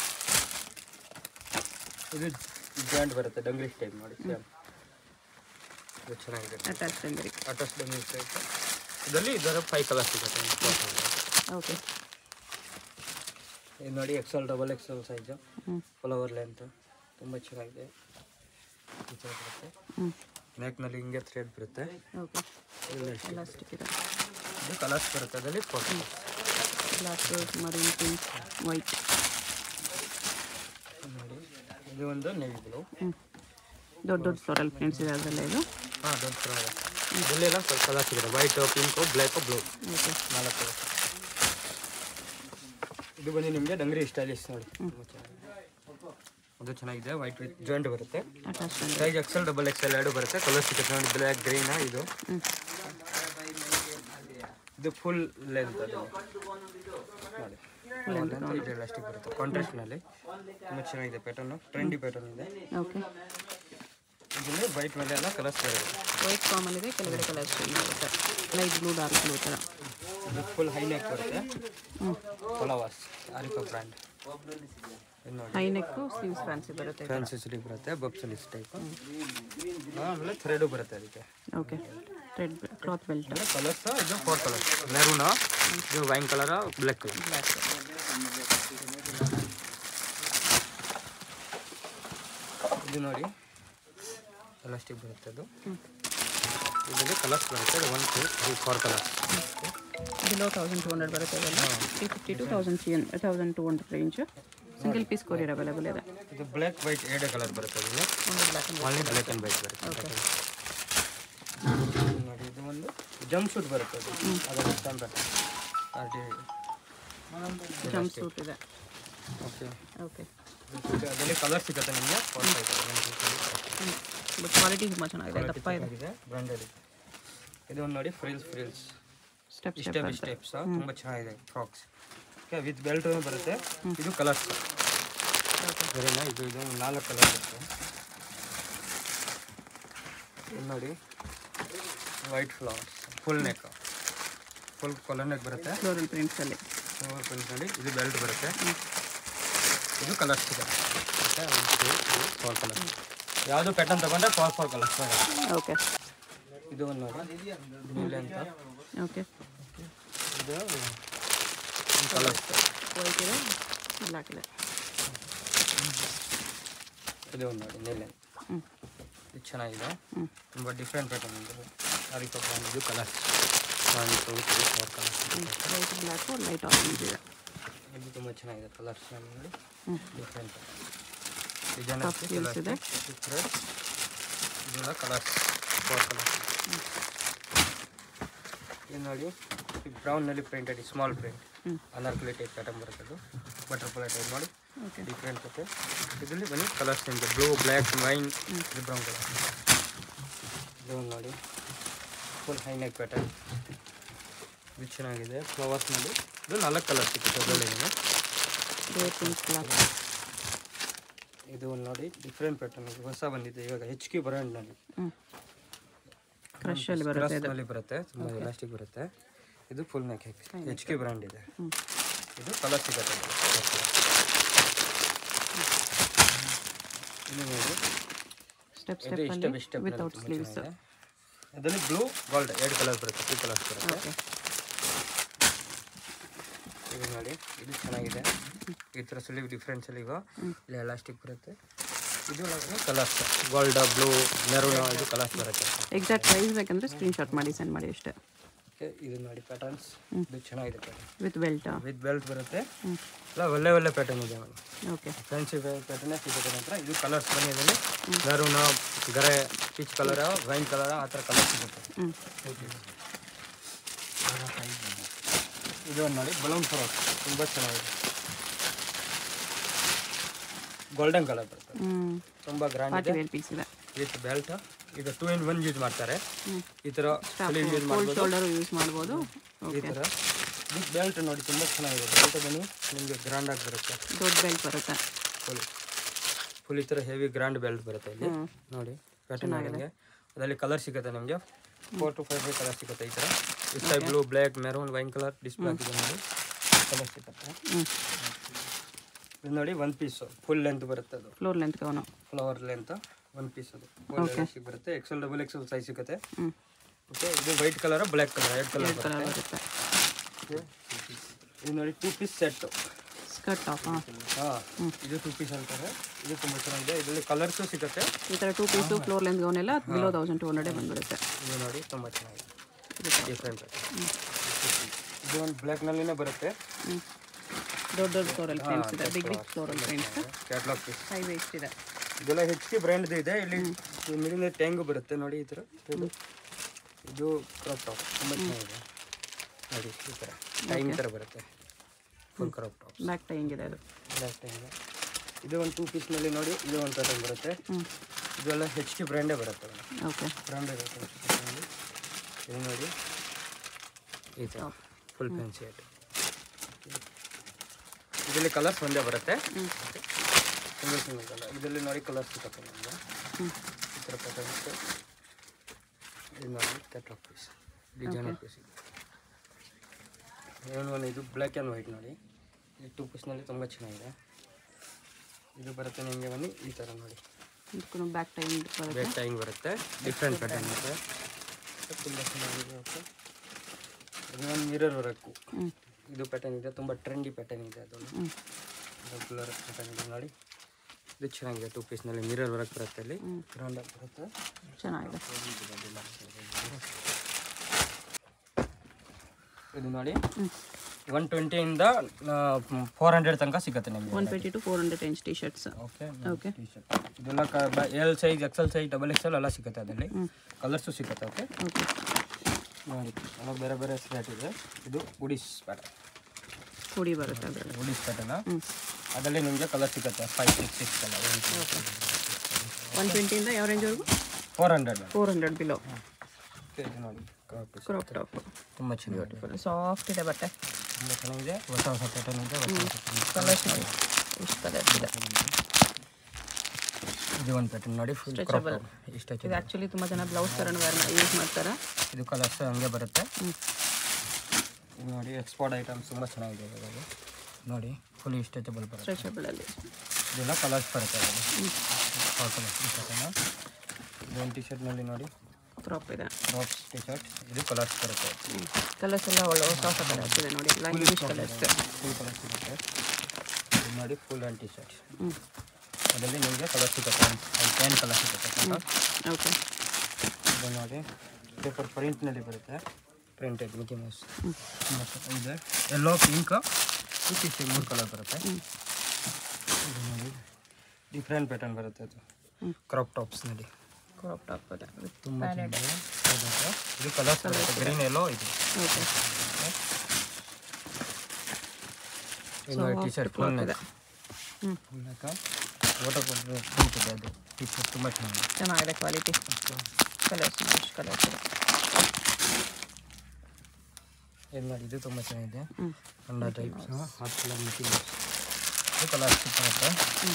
Speaker 1: ಇದು ಜಾಯಿಂಟ್ ಬರುತ್ತೆ ಡಂಗ್ರಿ ಟೈಪ್ ನೋಡಿ ಸೇಮ್ ಇದು ಚೆನ್ನಾಗಿದೆ
Speaker 2: ಅಟ್ಯಾಚ್ ಅಂಗಡಿ
Speaker 1: ಅಟಸ್ ಡಂಗ್ರಿ ಟೈಪ್ ಇದರಲ್ಲಿ ಇದರ ಫೈವ್ ಕಲರ್ ಸಿಗುತ್ತೆ
Speaker 2: ಓಕೆ
Speaker 1: ಇದು ನೋಡಿ ಎಕ್ಸೆಲ್ ಡಬಲ್ ಎಕ್ಸೆಲ್ ಸೈಜು
Speaker 2: ಹ್ಞೂ
Speaker 1: ಫ್ಲವರ್ ಲೆಂತ್ ತುಂಬ ಚೆನ್ನಾಗಿದೆ ಈ ಥರ ಬರುತ್ತೆ
Speaker 2: ಹ್ಞೂ
Speaker 1: ನೆಕ್ನಲ್ಲಿ ಹಿಂಗೆ ಥ್ರೆಡ್ ಬರುತ್ತೆ
Speaker 2: ಓಕೆ
Speaker 1: ಇದು next.
Speaker 2: ಎಲಾಸ್ಟಿಕ್ ಇದೆ
Speaker 1: ಇದು ಕಲರ್ಸ್ ಬರುತ್ತೆ ಅದರಲ್ಲಿ four
Speaker 2: black marine pink white
Speaker 1: ನೋಡಿ ಇದು ಒಂದು ನೆವಿ ಬ್ಲೂ
Speaker 2: ಹ್ಞೂ ದೊಡ್ಡ ದೊಡ್ಡ ಫ್ಲೋರಲ್ ಪ್ರಿಂಟ್ಸ್ ಇದೆ ಅದರಲ್ಲ ಇದು
Speaker 1: ಹಾಂ ದೊಡ್ಡ ಕಲರ್ ಇದರಲ್ಲೆಲ್ಲ ಸ್ವಲ್ಪ ಕಲರ್ ಸಿಗುತ್ತೆ white pink black blue
Speaker 2: okay
Speaker 1: ನಾಲ್ಕು colour. ಇದು ಬಂದು ನಿಮಗೆ ಡಂಗ್ರಿ ಸ್ಟೈಲಿಶ್ ನೋಡಿ ತುಂಬ ಚೆನ್ನಾಗಿದೆ. ಅದು ಚೆನ್ನಾಗಿದೆ ವೈಟ್ ವಿತ್ ಜಾಯಿಂಟ್ ಬರುತ್ತೆ
Speaker 2: ಅಟ್ಯಾಚ್ ಅಂಗಡಿ
Speaker 1: ಸೈಜ್ ಎಕ್ಸೆಲ್ ಡಬಲ್ ಎಕ್ಸೆಲ್ ಎರಡು ಬರುತ್ತೆ ಕಲರ್ ಸಿಗುತ್ತೆ ನೋಡಿ ಬ್ಲ್ಯಾಕ್ ಗ್ರೀನ್ ಇದು
Speaker 2: ಹ್ಞೂ
Speaker 1: ಇದು ಫುಲ್ ಲೆಂತ್ ಅದು ನೋಡಿ ಇದು ಎಲಾಸ್ಟಿಕ್ ಬರುತ್ತೆ ಕಾಂಟ್ರಾಸ್ಟ್ನಲ್ಲಿ ತುಂಬ ಚೆನ್ನಾಗಿದೆ ಪ್ಯಾಟರ್ನು ಟ್ರೆಂಡಿ ಪ್ಯಾಟರ್ನ್ ಇದೆ
Speaker 2: ಓಕೆ
Speaker 1: ಇದರಲ್ಲಿ ವೈಟ್ ಮೇಲೆ ಎಲ್ಲ ಕಲರ್ಸ್ ಬರುತ್ತೆ
Speaker 2: ವೈಟ್ ಕಾಮನ್ ಇದೆ ಕೆಳಗಡೆ ಕಲರ್ಸ್ ಚೇಂಜ್ ಆಗುತ್ತೆ ಲೈಟ್ ಬ್ಲೂ ಡಾರ್ಕ್ ಬ್ಲೂ ಥರ
Speaker 1: ಇದು ಫುಲ್ ಹೈ ನೆಕ್ ಬರುತ್ತೆ
Speaker 2: ಹ್ಞೂ
Speaker 1: ಫಲವಾಸ್ ಆರಿಕೋ ಬ್ರ್ಯಾಂಡ್ ಇದು ನೋಡಿ
Speaker 2: ಹೈ ನೆಕ್ಕು ಸ್ಲೀವ್ಸ್ ಫ್ಯಾನ್ಸಿ ಬರುತ್ತೆ
Speaker 1: ಫ್ಯಾನ್ಸಿ ಸ್ಲೀವ್ ಬರುತ್ತೆ ಬಬ್ ಸ್ಲೀವ್ಸ್ ಟೈಪ್ ಆಮೇಲೆ ಥ್ರೆಡು ಬರುತ್ತೆ ಅದಕ್ಕೆ
Speaker 2: ಓಕೆ ರೆಡ್ ಕ್ಲಾತ್ ಬೆಲ್ಟ್
Speaker 1: ಅಂದರೆ ಕಲರ್ಸ್ ಇದು ಫೋರ್ ಕಲರ್ಸ್ ಮೆರೂನ ಇದು wine colour black colour
Speaker 2: black
Speaker 1: ಇದು ನೋಡಿ ಎಲಾಸ್ಟಿಕ್ ಬರುತ್ತೆ ಅದು ಇದರಲ್ಲಿ ಕಲರ್ಸ್ ಬರುತ್ತೆ one two three four colours
Speaker 2: below thousand two hundred ಬರುತ್ತೆ ಇದೆಲ್ಲ three fifty to thousand three hundred thousand two hundred range single piece courier available ಇದೆ
Speaker 1: ಇದು ಬ್ಲ್ಯಾಕ್ ವೈಟ್ ಎರಡೇ ಕಲರ್ ಬರುತ್ತೆ ಅದರಲ್ಲಿ
Speaker 2: ಒಂದು black and
Speaker 1: only black and white ಬರುತ್ತೆ
Speaker 2: okay
Speaker 1: ಇದು ನೋಡಿ ಇದು ಒಂದು ಜಂಪ್ ಸೂಟ್ ಬರುತ್ತೆ ಅದು ಅದರ ಸ್ಟ್ಯಾಂಡರ್ಡ್ ಪಾರ್ಟಿ
Speaker 2: ಜಂಪ್ ಸೂಟ್ ಇದೆ
Speaker 1: ಓಕೆ
Speaker 2: ಓಕೆ
Speaker 1: ಅದರಲ್ಲಿ ಕಲರ್ ಸಿಗುತ್ತೆ ನಿಮಗೆ ಫೋರ್ ಫೈವ್
Speaker 2: ಬಟ್ ಕ್ವಾಲಿಟಿ ತುಂಬ ಚೆನ್ನಾಗಿದೆ ದಪ್ಪ ಇದೆ
Speaker 1: ಇದೆ ಬ್ರ್ಯಾಂಡಲ್ಲಿ ಇದು ಒಂದು ನೋಡಿ frills frills
Speaker 2: step step
Speaker 1: step steps ತುಂಬ ಚೆನ್ನಾಗಿದೆ ಫ್ರಾಕ್ಸ್ ಓಕೆ ವಿತ್ ಬೆಲ್ಟ್ ಬರುತ್ತೆ ಇದು ಕಲರ್ಸ್ ಸರಿನಾ ಇದು ಇದು ನಾಲ್ಕು ಕಲರ್ ಬರುತ್ತೆ ಇದು ನೋಡಿ white flowers full neck full colour neck ಬರುತ್ತೆ
Speaker 2: ಫ್ಲೋರಲ್ ಪ್ರಿಂಟ್ಸಲ್ಲಿ
Speaker 1: ಫೋರ್ ಪ್ರಿಂಟ್ ನೋಡಿ ಇದು ಬೆಲ್ಟ್ ಬರುತ್ತೆ ಇದು ಕಲರ್ಸ್ ಸಿಗುತ್ತೆ ಫೋರ್ ಕಲರ್ ಯಾವುದು ಪ್ಯಾಟರ್ನ್ ತಗೊಂಡ್ರೆ ಫೋರ್ ಫೋರ್ ಕಲರ್ಸ್
Speaker 2: ಓಕೆ
Speaker 1: ಇದು ಒಂದು ನೋಡಿ ನೀಲೆ ಅಂತ
Speaker 2: ಓಕೆ
Speaker 1: ಇದು ಕಲರ್ಸ್
Speaker 2: ವೈಟ್ ಇದೆ ಬ್ಲ್ಯಾಕ್ ಇದೆ
Speaker 1: ಇದು ಒಂದು ನೋಡಿ ನೀಲೆ
Speaker 2: ಹ್ಞೂ
Speaker 1: ಇದು ಚೆನ್ನಾಗಿದೆ
Speaker 2: ಹ್ಞೂ
Speaker 1: ತುಂಬ ಡಿಫ್ರೆಂಟ್ ಪ್ಯಾಟರ್ನ್ ಇದೆ ಅರಿಕ ಇದು colours one two three four colours
Speaker 2: white black light orange ಇದೆ
Speaker 1: ಇದು ತುಂಬ ಚೆನ್ನಾಗಿದೆ ಕಲರ್ಸ್ ನೋಡಿ
Speaker 2: ಹ್ಞೂ
Speaker 1: ಡಿಫ್ರೆಂಟ್
Speaker 2: Puff sleeves ಇದೆ.
Speaker 1: ಇದೆಲ್ಲ ಕಲರ್ಸ್ ಫೋರ್ ಕಲರ್ಸ್ ಇದು ನೋಡಿ ಬ್ರೌನ್ನಲ್ಲಿ ಪ್ರಿಂಟೆಡ್ ಸ್ಮಾಲ್ ಪ್ರಿಂಟ್
Speaker 2: ಹ್ಞೂ
Speaker 1: ಅನಾರ್ಕಲಿ ಟೈಪ್ ಪ್ಯಾಟರ್ನ್ ಬರುತ್ತೆ ಅದು ಬಟರ್ಫ್ಲೈ ಟೈಪ್ ನೋಡಿ
Speaker 2: ಓಕೆ
Speaker 1: ಡಿಫ್ರೆಂಟ್ ಮತ್ತೆ ಇದರಲ್ಲಿ ಬನ್ನಿ ಕಲರ್ಸ್ ನಿಮಗೆ ಬ್ಲೂ ಬ್ಲ್ಯಾಕ್ ವೈನ್ ಇದು ಬ್ರೌನ್ ಕಲರ್ ಇದು ಒಂದು ನೋಡಿ ಫುಲ್ ಹೈ ನೆಕ್ ಪ್ಯಾಟರ್ನ್ ಇದು ಚೆನ್ನಾಗಿದೆ ಫ್ಲವರ್ಸ್ನಲ್ಲಿ ಇದು ನಾಲ್ಕು ಕಲರ್ ಸಿಗುತ್ತೆ ಅದರಲ್ಲಿ ನಿಮಗೆ
Speaker 2: ಡೇ ಪಿಂಕ್ ಬ್ಲ್ಯಾಕ್
Speaker 1: ಇದು ಒಂದು ನೋಡಿ ಡಿಫ್ರೆಂಟ್ ಪ್ಯಾಟರ್ನ್ ಹೊಸ ಬಂದಿದೆ ಇವಾಗ ಹೆಚ್ ಕ್ಯೂ ಬ್ರ್ಯಾಂಡ್ನಲ್ಲಿ
Speaker 2: ಹ್ಞೂ ಕ್ರಶಲ್ಲಿ ಬರುತ್ತೆ ಇದು
Speaker 1: ಕ್ರಾಸ್ನಲ್ಲಿ ಬರುತ್ತೆ ತುಂಬ ಎಲಾಸ್ಟಿಕ್ ಬರುತ್ತೆ ಇದು full neck H Q brand ಇದೆ
Speaker 2: ಹ್ಞೂ
Speaker 1: ಇದು ಕಲರ್ ಸಿಗುತ್ತೆ ಇದು ನೋಡಿ
Speaker 2: ಸ್ಟೆಪ್
Speaker 1: ಇದು
Speaker 2: ಸ್ಟೆಪ್ಪಲ್ಲಿ
Speaker 1: ಸ್ಟೆಪ್ ಸ್ಟೆಪ್
Speaker 2: ವಿತೌಟ್ ಸ್ಲೀವ್ಸ್
Speaker 1: ಅದರಲ್ಲಿ ಬ್ಲೂ ಗೋಲ್ಡ್ ಎರಡು ಕಲರ್ ಬರುತ್ತೆ ಟೂ ಕಲರ್ಸ್ ಬರುತ್ತೆ
Speaker 2: ಓಕೆ
Speaker 1: ಇದು ನೋಡಿ ಇದು ಚೆನ್ನಾಗಿದೆ ಈ ಥರ ಸ್ಲೀವ್ ಡಿಫ್ರೆನ್ಸಲ್ಲಿ ಈಗ ಇಲ್ಲಿ ಎಲಾಸ್ಟಿಕ್ ಬರುತ್ತೆ ಇದು ಕಲರ್ಸ್ ಗೋಲ್ಡ್ ಬ್ಲೂ ಮೆರೂನ್ ಇದು ಕಲರ್ಸ್ ಬರುತ್ತೆ
Speaker 2: ಎಕ್ಸಾಕ್ಟ್ ಪ್ರೈಸ್ ಬೇಕಂದ್ರೆ ಸ್ಕ್ರೀನ್ಶಾಟ್ ಮಾಡಿ ಸೆಂಡ್ ಮಾಡಿ ಅಷ್ಟೇ
Speaker 1: ಓಕೆ ಇದು ನೋಡಿ ಪ್ಯಾಟರ್ನ್ಸ್ ಇದು ಚೆನ್ನಾಗಿದೆ ಪ್ಯಾಟರ್ನ್
Speaker 2: ವಿತ್ ಬೆಲ್ಟಾ
Speaker 1: ವಿತ್ ಬೆಲ್ಟ್ ಬರುತ್ತೆ
Speaker 2: ಹ್ಞೂ
Speaker 1: ಎಲ್ಲ ಒಳ್ಳೆ ಒಳ್ಳೆ ಪ್ಯಾಟರ್ನ್ ಇದೆ ಮೇಡಮ್
Speaker 2: ಓಕೆ
Speaker 1: ಫ್ಯಾನ್ಸಿ ಪ್ಯಾಟರ್ನೇ ಸಿಗುತ್ತೆ ನಂತರ ಇದು ಕಲರ್ಸ್ ಬನ್ನಿ ಇದರಲ್ಲಿ ಮೆರೂನ ಗರೆ ಪೀಚ್ ಕಲರ್ ವೈನ್ ಕಲರ್ ಆ ಥರ ಕಲರ್ ಸಿಗುತ್ತೆ
Speaker 2: ಹ್ಞೂ
Speaker 1: ಇದು ಒಂದು ನೋಡಿ ಬಲೂನ್ ಫ್ರಾಕ್ ತುಂಬ ಚೆನ್ನಾಗಿದೆ ಗೋಲ್ಡನ್ ಕಲರ್ ಬರುತ್ತೆ
Speaker 2: ಹ್ಞೂ
Speaker 1: ತುಂಬ ಗ್ರ್ಯಾಂಡ್
Speaker 2: ಪಾರ್ಟಿ
Speaker 1: ಇದೆ
Speaker 2: ವೇರ್ ಪೀಸ್ ಇದೆ
Speaker 1: ವಿತ್ ಬೆಲ್ಟ್ ಈಗ ಟೂ ಇನ್ ಒನ್ ಯೂಸ್ ಮಾಡ್ತಾರೆ
Speaker 2: ಹ್ಞೂ
Speaker 1: ಈ ಥರ ಸ್ಲೀವ್ ಯೂಸ್
Speaker 2: ಕೋಲ್ಡ್
Speaker 1: ಮಾಡ್ಬೋದು
Speaker 2: ಶೋಲ್ಡರು ಯೂಸ್ ಮಾಡ್ಬೋದು
Speaker 1: ಈ
Speaker 2: ಓಕೆ
Speaker 1: ಥರ ವಿತ್ ಬೆಲ್ಟ್ ನೋಡಿ ತುಂಬ ಚೆನ್ನಾಗಿದೆ ಬೆಲ್ಟ್ ಬನ್ನಿ ನಿಮಗೆ ಗ್ರ್ಯಾಂಡ್ ಆಗಿ ಬರುತ್ತೆ
Speaker 2: ದೊಡ್ಡ ಬೆಲ್ಟ್ ಬರುತ್ತೆ
Speaker 1: ಫುಲ್ ಫುಲ್ ಈ ಥರ ಹೆವಿ ಗ್ರ್ಯಾಂಡ್ ಬೆಲ್ಟ್ ಬರುತ್ತೆ ಇಲ್ಲಿ
Speaker 2: ಹ್ಞೂ
Speaker 1: ನೋಡಿ ಪ್ಯಾಟರ್ನ್ ನಿಮಗೆ ಅದರಲ್ಲಿ ಕಲರ್ ಸಿಗುತ್ತೆ ನಿಮಗೆ four to five five colour ಸಿಗುತ್ತೆ ಈ ಥರ sky blue black maroon wine colour display ಆಗಿದೆ ನೋಡಿ ಕಲರ್ ಸಿಗುತ್ತೆ
Speaker 2: ಹ್ಞೂ
Speaker 1: ಇದು ನೋಡಿ ಒನ್ ಪೀಸ್ ಫುಲ್ ಲೆಂತ್ ಬರುತ್ತೆ ಅದು
Speaker 2: ಫ್ಲೋರ್ ಲೆಂತ್ ಅವನು
Speaker 1: ಫ್ಲವರ್ ಲೆಂತ್ ಒನ್ ಪೀಸ್ ಅದು ಫುಲ್ ಬರುತ್ತೆ ಎಕ್ಸೆಲ್ ಡಬಲ್ ಎಕ್ಸೆಲ್ ಸೈಜ್ ಸಿಗುತ್ತೆ
Speaker 2: ಹ್ಞೂ
Speaker 1: ಓಕೆ ಇದು ವೈಟ್ ಕಲರ್ ಬ್ಲ್ಯಾಕ್ ಕಲರ್ ಎರಡು ಕಲರ್
Speaker 2: ಎರಡು ಕಲರ್
Speaker 1: ಬರುತ್ತೆ
Speaker 2: ಬರುತ್ತೆ
Speaker 1: ಇದು ನೋಡಿ two piece set
Speaker 2: skirt top ಹಾಂ
Speaker 1: ಹಾಂ ಇದು ಟೂ ಪೀಸ್ ಅಂತಾರೆ ಇದು ತುಂಬ ಚೆನ್ನಾಗಿದೆ ಇದರಲ್ಲಿ ಕಲರ್ಸು ಸಿಗುತ್ತೆ
Speaker 2: ಈ ಥರ ಟೂ ಪೀಸು ಫ್ಲೋರ್ ಲೆಂತ್ ಗೌನೆಲ್ಲ ಬಿಲೋ ತೌಸಂಡ್ ಟು ಹಂಡ್ರೆಡೇ ಬಂದ್ಬಿಡುತ್ತೆ
Speaker 1: ಇದು ನೋಡಿ ತುಂಬ ಚೆನ್ನಾಗಿದೆ ಡಿಫ್ರೆಂಟ್ ಇದು ಒಂದು ಬ್ಲ್ಯಾಕ್ನಲ್ಲಿನೇ ಬರುತ್ತೆ
Speaker 2: ಹ್ಞೂ ದೊಡ್ಡ ದೊಡ್ಡ ಫ್ಲೋರಲ್ ಫ್ರೇಮ್ಸ್ ಇದೆ big big floral frames
Speaker 1: catalogue piece
Speaker 2: high waist ಇದೆ
Speaker 1: ಇದೆಲ್ಲ ಹೆಚ್ ಪಿ ಬ್ರ್ಯಾಂಡ್ ಇದೆ ಇಲ್ಲಿ ಮಿಡಿಲ್ ಟ್ಯಾಂಗು ಬರುತ್ತೆ ನೋಡಿ ಈ ಥರ ಇದು ಇದು ಕ್ರಾಪ್ ಟಾಪ್ ತುಂಬ ಚೆನ್ನಾಗಿದೆ ನೋಡಿ ಈ ಥರ ಟೈಮ್ ಥರ ಬರುತ್ತೆ full crop top
Speaker 2: back tying ಇದೆ ಅದು
Speaker 1: ಬ್ಲ್ಯಾಕ್ ಟೈಮ್ ಇದು ಒಂದು ಟೂ ಪೀಸ್ನಲ್ಲಿ ನೋಡಿ ಇದು ಒಂದು ಪ್ಯಾಟರ್ನ್ ಬರುತ್ತೆ
Speaker 2: ಹ್ಞೂ
Speaker 1: ಇದೆಲ್ಲ ಹೆಚ್ ಟಿ ಬ್ರ್ಯಾಂಡೇ ಬರುತ್ತೆ
Speaker 2: ಓಕೆ
Speaker 1: ಬ್ರ್ಯಾಂಡ್ ಇರುತ್ತೆ ಇದು ನೋಡಿ ಈ ಥರ ಫುಲ್ ಫ್ಯಾನ್ಸಿ ಆಯ್ತು ಇದರಲ್ಲಿ ಕಲರ್ಸ್ ಒಂದೇ ಬರುತ್ತೆ
Speaker 2: ಹ್ಞೂ
Speaker 1: ಸಿಂಗಲ್ ಸಿಂಗಲ್ ಕಲರ್ ಇದರಲ್ಲಿ ನೋಡಿ ಕಲರ್ ಸಿಗುತ್ತೆ ನಮಗೆ
Speaker 2: ಹ್ಞೂ
Speaker 1: ಈ ಥರ ಪ್ಯಾಟರ್ನ್ಸ್ ಇದು ನೋಡಿ ಕ್ಯಾಟ್ಲಾಗ್ ಪೀಸ್ ಡಿಸೈನರ್ ಪೀಸ್ ಏನು ಒಂದು ಇದು ಬ್ಲ್ಯಾಕ್ ಆ್ಯಂಡ್ ವೈಟ್ ನೋಡಿ ಈ ಟೂ ಪೀಸ್ನಲ್ಲಿ ತುಂಬ ಚೆನ್ನಾಗಿದೆ ಇದು ಬರುತ್ತೆ ನಿಮಗೆ ಬನ್ನಿ ಈ ಥರ ನೋಡಿ
Speaker 2: ಇದಕ್ಕೂ ಬ್ಯಾಕ್ ಟೈಮ್ ಬರುತ್ತೆ
Speaker 1: ಬೇಕ್ ಟೈಮ್ ಬರುತ್ತೆ ಡಿಫ್ರೆಂಟ್ ಪ್ಯಾಟರ್ನ್ ಇದೆ ತುಂಬ ಚೆನ್ನಾಗಿದೆ ಓಕೆ ಇದು ಒಂದು ಮಿರರ್ ವರ್ಕು
Speaker 2: ಹ್ಞೂ
Speaker 1: ಇದು ಪ್ಯಾಟರ್ನ್ ಇದೆ ತುಂಬ ಟ್ರೆಂಡಿ ಪ್ಯಾಟರ್ನ್ ಇದೆ ಅದು
Speaker 2: ಹ್ಞೂ
Speaker 1: ರೆಗ್ಯುಲರ್ ಪ್ಯಾಟರ್ನ್ ಇದೆ ನೋಡಿ ಇದು ಚೆನ್ನಾಗಿದೆ ಟೂ ಪೀಸ್ನಲ್ಲಿ ಮಿರರ್ ವರ್ಕ್ ಬರುತ್ತೆ ಅಲ್ಲಿ
Speaker 2: ಹ್ಞೂ
Speaker 1: ಗ್ರೌಂಡ್ ಬರುತ್ತೆ
Speaker 2: ಚೆನ್ನಾಗಿದೆ
Speaker 1: ಇದು ನೋಡಿ
Speaker 2: ಹ್ಞೂ
Speaker 1: ಒನ್ ಟ್ವೆಂಟಿಯಿಂದ ಫೋರ್ ಹಂಡ್ರೆಡ್ ತನಕ ಸಿಗುತ್ತೆ ನಿಮಗೆ
Speaker 2: one twenty to four hundred range T shirts
Speaker 1: okay
Speaker 2: okay
Speaker 1: T shirt ಇದೆಲ್ಲ ಕ L size XL size double XL ಎಲ್ಲ ಸಿಗುತ್ತೆ ಅದರಲ್ಲಿ
Speaker 2: ಹ್ಞೂ
Speaker 1: ಕಲರ್ಸು ಸಿಗುತ್ತೆ ಓಕೆ
Speaker 2: ಓಕೆ
Speaker 1: ನೋಡಿ ಎಲ್ಲ ಬೇರೆ ಬೇರೆ ಸ್ಟ್ರೇಟ್ ಇದೆ ಇದು ಉಡಿಸ್ ಪ್ಯಾಟರ್ನ್
Speaker 2: ಪುಡಿ ಬರುತ್ತೆ ಅದರಲ್ಲಿ
Speaker 1: ಉಡಿಸ್ ಪ್ಯಾಟರ್ನ್
Speaker 2: ಹ್ಞೂ
Speaker 1: ಅದರಲ್ಲಿ ನಿಮಗೆ ಕಲರ್ ಸಿಗುತ್ತೆ five six six colour
Speaker 2: one ಟ್ವೆಂಟಿಯಿಂದ ಯಾವ ರೇಂಜ್ವರೆಗೂ
Speaker 1: four hundred
Speaker 2: four hundred below
Speaker 1: ಇದು ನೋಡಿ
Speaker 2: ಕ್ರಾಪ್ ಟಾಪ್
Speaker 1: ತುಂಬ ಚೆನ್ನಾಗಿದೆ
Speaker 2: ಫುಲ್ ಸಾಫ್ಟ್ ಇದೆ ಬಟ್ಟೆ
Speaker 1: ತುಂಬ ಚೆನ್ನಾಗಿದೆ ಹೊಸ ಹೊಸ ಪ್ಯಾಟರ್ನ್ ಇದೆ ಹೊಸ ಹೊಸ pattern.
Speaker 2: ಕಲರ್ಸ್ ನೋಡಿ ಇಷ್ಟು ಕಲರ್ಸ್ ಇದೆ
Speaker 1: ಇದು ಒಂದು ಪ್ಯಾಟರ್ನ್ ನೋಡಿ ಫುಲ್
Speaker 2: Stretchable.
Speaker 1: ಇಷ್ಟ
Speaker 2: ಇದು ಆ್ಯಕ್ಚುಲಿ ತುಂಬ ಜನ ಬ್ಲೌಸ್ ಥರ ಯೂಸ್ ಮಾಡ್ತಾರೆ
Speaker 1: ಇದು ಕಲರ್ಸ್ ಹಂಗೆ ಬರುತ್ತೆ
Speaker 2: ಹ್ಞೂ
Speaker 1: ಇದು ನೋಡಿ ಎಕ್ಸ್ಪೋರ್ಟ್ ಐಟಮ್ಸ್ ತುಂಬ ಚೆನ್ನಾಗಿದೆ ಇವಾಗ ನೋಡಿ ಫುಲ್ ಸ್ಟ್ರೆಚಬಲ್ ಬರುತ್ತೆ
Speaker 2: ಸ್ಟ್ರೆಚಬಲಲ್ಲಿ
Speaker 1: ಇದೆಲ್ಲ ಕಲರ್ಸ್ ಬರುತ್ತೆ ಅದರಲ್ಲಿ ಕಲರ್ಸ್ ಈ ಪ್ಯಾಟರ್ನ್ ಇದು ಒಂದು ಟಿ ಶರ್ಟ್ನಲ್ಲಿ ನೋಡಿ
Speaker 2: ಕ್ರಾಪ್ ಇದೆ
Speaker 1: ಡ್ರಾಪ್ಸ್ ಟಿ ಶರ್ಟ್ ಇದು ಕಲರ್ಸ್ ಬರುತ್ತೆ
Speaker 2: ಕಲರ್ಸ್ ಎಲ್ಲ ಒಳ್ಳೆ ಹೊಸ ಹೊಸ ಕಲರ್ಸ್ ಇದೆ ನೋಡಿ ಎಲ್ಲ ಇಂಗ್ಲೀಷ್ ಕಲರ್ಸ್
Speaker 1: ಫುಲ್ ಕಲರ್ಸ್ ಸಿಗುತ್ತೆ ಇದು ನೋಡಿ ಫುಲ್ ಆ್ಯಂಡ್ ಟಿ ಶರ್ಟ್
Speaker 2: ಹ್ಞೂ
Speaker 1: ಅದರಲ್ಲಿ ನಿಮಗೆ ಕಲರ್ ಸಿಗುತ್ತೆ ಟೆನ್ ಕಲರ್ ಸಿಗುತ್ತೆ
Speaker 2: ಓಕೆ
Speaker 1: ಇದು ನೋಡಿ ಪೇಪರ್ ಪ್ರಿಂಟ್ನಲ್ಲಿ ಬರುತ್ತೆ ಪ್ರಿಂಟೆಡ್ ಮಿಕ್ಕಿ ಮೌಸ್ ಇದೆ ಎಲ್ಲೋ ಪಿಂಕ್ ಸಿ ಮೂರು ಕಲರ್ ಬರುತ್ತೆ
Speaker 2: ಹ್ಞೂ
Speaker 1: ಇದು ನೋಡಿ ಡಿಫ್ರೆಂಟ್ ಪ್ಯಾಟರ್ನ್ ಬರುತ್ತೆ ಅದು
Speaker 2: ಹ್ಞೂ
Speaker 1: ಕ್ರಾಪ್ ಟಾಪ್ಸ್ನಲ್ಲಿ
Speaker 2: ಕ್ರಾಪ್ ಟಾಪ್ ಇದೆ ವಿತ್
Speaker 1: ತುಂಬ
Speaker 2: ಪ್ಯಾಡೆಡ್
Speaker 1: ಚೆನ್ನಾಗಿದೆ ಇದು ಕಲರ್ಸ್ ಬರುತ್ತೆ ಗ್ರೀನ್ ಎಲ್ಲೋ ಇದು
Speaker 2: ಓಕೆ
Speaker 1: ಇದು ನೋಡಿ ಟಿ ಶರ್ಟ್ ಫುಲ್
Speaker 2: ಇದೆ ಹ್ಞೂ
Speaker 1: ಫುಲ್ ನೆಕ್ ವಾಟರ್ ಪ್ರಿಂಟ್ ಇದೆ ಅದು ಟಿ ಶರ್ಟ್ ತುಂಬ ಚೆನ್ನಾಗಿದೆ
Speaker 2: ಚೆನ್ನಾಗಿದೆ ಕ್ವಾಲಿಟಿ ಕಲರ್ಸ್ ಇಷ್ಟು ಕಲರ್ಸ್ ಇದೆ
Speaker 1: ಇದು ನೋಡಿ ಇದು ತುಂಬ ಚೆನ್ನಾಗಿದೆ
Speaker 2: ಹ್ಞೂ
Speaker 1: under types hot colour Mickey Mouse ಇದು ಕಲರ್ಸ್ ಬರುತ್ತೆ
Speaker 2: ಹ್ಞೂ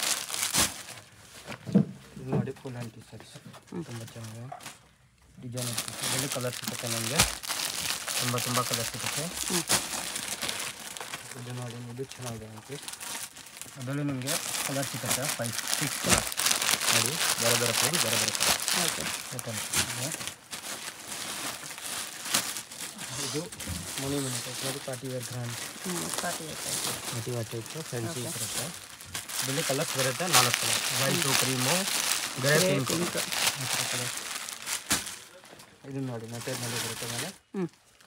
Speaker 1: ಇದು ನೋಡಿ ಫುಲ್ ಹ್ಯಾಂಡ್ ಟಿ ಶರ್ಟ್ಸ್ ತುಂಬ ಚೆನ್ನಾಗಿದೆ ಡಿಸೈನ್ ಇದರಲ್ಲಿ ಕಲರ್ ಸಿಗುತ್ತೆ ನನಗೆ ತುಂಬ ತುಂಬ ಕಲರ್ ಸಿಗುತ್ತೆ
Speaker 2: ಹ್ಞೂ
Speaker 1: ಇದು ನೋಡಿ ಇದು ಚೆನ್ನಾಗಿದೆ ನನಗೆ ಅದರಲ್ಲಿ ನಿಮಗೆ ಕಲರ್ ಸಿಗುತ್ತೆ ಫೈವ್ ಸಿಕ್ಸ್ ಕಲರ್ ನೋಡಿ ಬೇರೆ ಬೇರೆ ಪ್ರಿಂಟ್ ಬೇರೆ ಬೇರೆ ಕಲರ್
Speaker 2: ಓಕೆ
Speaker 1: ಐಟಮ್ಸ್ ಇದೆ ಇದು ಮನಿ ಮನಿ ಟೈಪ್ ನೋಡಿ ಪಾರ್ಟಿ ವೇರ್ ಗ್ರ್ಯಾಂಡ್
Speaker 2: ಹ್ಞೂ party wear
Speaker 1: party wear type fancy ಬರುತ್ತೆ ಇದರಲ್ಲಿ ಕಲರ್ಸ್ ಬರುತ್ತೆ ನಾಲ್ಕು ಕಲರ್ ವೈಟು ಕ್ರೀಮು ಬೇರೆ
Speaker 2: ಗ್ರೇ
Speaker 1: ಪಿಂಕು
Speaker 2: ಪಿಂಕ್
Speaker 1: ಕಲರ್ ಇದು ನೋಡಿ ಮೆಟೀರಿಯಲ್ನಲ್ಲಿ ಬರುತ್ತೆ ಮೇಲೆ
Speaker 2: ಹ್ಞೂ